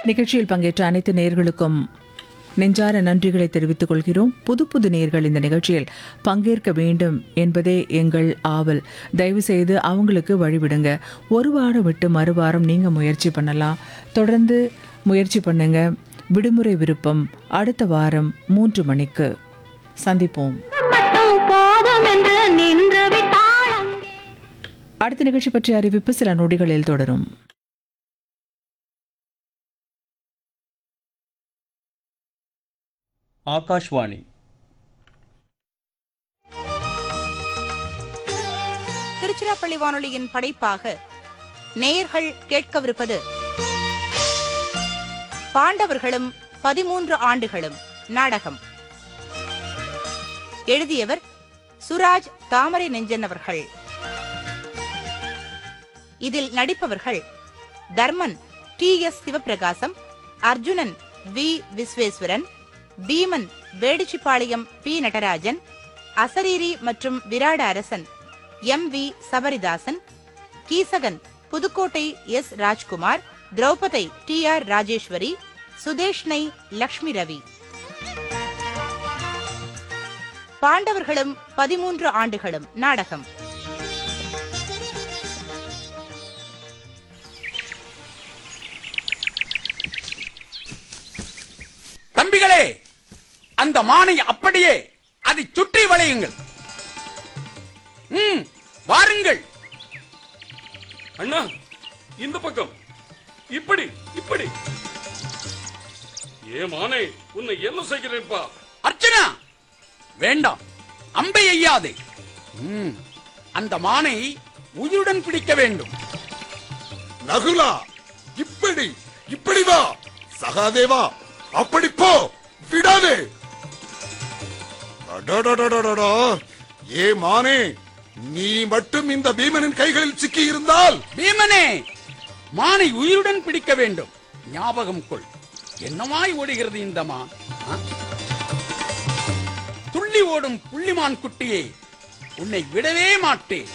நிகழ்ச்சியில் பங்கேற்ற அனைத்து நேயர்களுக்கும் நெஞ்சார நன்றிகளை தெரிவித்துக் கொள்கிறோம் புது புது நேயர்கள் இந்த நிகழ்ச்சியில் பங்கேற்க வேண்டும் என்பதே எங்கள் ஆவல் தயவு செய்து அவங்களுக்கு வழிவிடுங்க ஒரு வாரம் விட்டு மறுவாரம் நீங்க முயற்சி பண்ணலாம் தொடர்ந்து முயற்சி பண்ணுங்க விடுமுறை விருப்பம் அடுத்த வாரம் மூன்று மணிக்கு சந்திப்போம் மட்டும் போதும் என்று நின்று விட்டாள் அடுத்த நிகழ்ச்சி பற்றிய அறிவிப்பு சில நொடிகளில் தொடரும் ஆகாஷ்வாணி திருச்சிராப்பள்ளி வானொலியின் படைப்பாக நேயர்கள் கேட்கவிருப்பது பாண்டவர்களும் பதிமூன்று ஆண்டுகளும் நாடகம் எழுதியவர் சுராஜ் தாமரை நெஞ்சன் அவர்கள் இதில் நடிப்பவர்கள் Dharman T S Sivaprakasam Arjunan V Visweswaran Bheeman Vedichipalayam P Natarajan அசரீரி மற்றும் விராட அரசன் M V Sabaridasan Keechakan Pudukkottai S Rajkumar Draupadai T R Rajeswari Sudeshnai Lakshmi Ravi பாண்டவர்களும் பதிமூன்று ஆண்டுகளும் நாடகம் தம்பிகளே அந்த மானை அப்படியே அதை சுற்றி வளையுங்கள் ம் வாருங்கள் அண்ணா இந்த பக்கம் இப்படி இப்படி ஏ மானே உன்னை என்ன செய்கிறேன்ப்பா அர்ச்சனா வேண்டாம் அம்பை ஐயாதே ம் அந்த மானை உயிருடன் பிடிக்க வேண்டும் நகுலா இப்படி இப்படி வா சகாதேவா அப்படி போ விடாதே அடடடடடடா. ஏ மானே நீ மட்டும் இந்த பீமனின் கைகளில் சிக்கி இருந்தால் பீமனே மானை உயிருடன் பிடிக்க வேண்டும் ஞாபகம் கொள் என்னமாய் ஓடுகிறது இந்த மான் ஆ? துள்ளி ஓடும் புள்ளிமான் குட்டியே உன்னை விடவே மாட்டேன்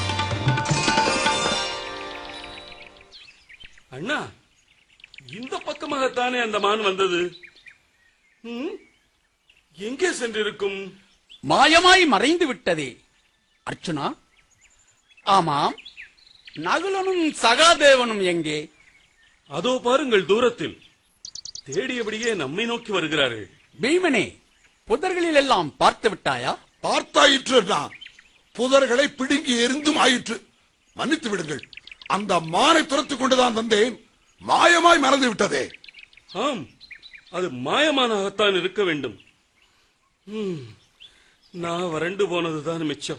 அண்ணா இந்த பக்கமாகத்தானே அந்த மான் வந்தது ம்? எங்கே சென்றிருக்கும் மாயமாய் மறைந்து விட்டதே அர்ச்சுனா ஆமாம் நகுலனும் சகாதேவனும் எங்கே அதோ பாருங்கள் தூரத்தில் தேடியபடியே நம்மை நோக்கி வருகிறார்கள் பீமனே புதர்களில் எல்லாம் பார்த்து விட்டாயா பார்த்தாயிற்று நான் புதர்களை பிடுங்கி எரிந்தும் ஆயிற்று மன்னித்து விடுங்கள் அந்த மானை துரத்துக் கொண்டுதான் வந்தேன் மாயமாய் மறந்து விட்டதே ஆம் அது மாயமானாகத்தான் இருக்க வேண்டும் ம், நான் வறண்டு போனதுதான் மிச்சம்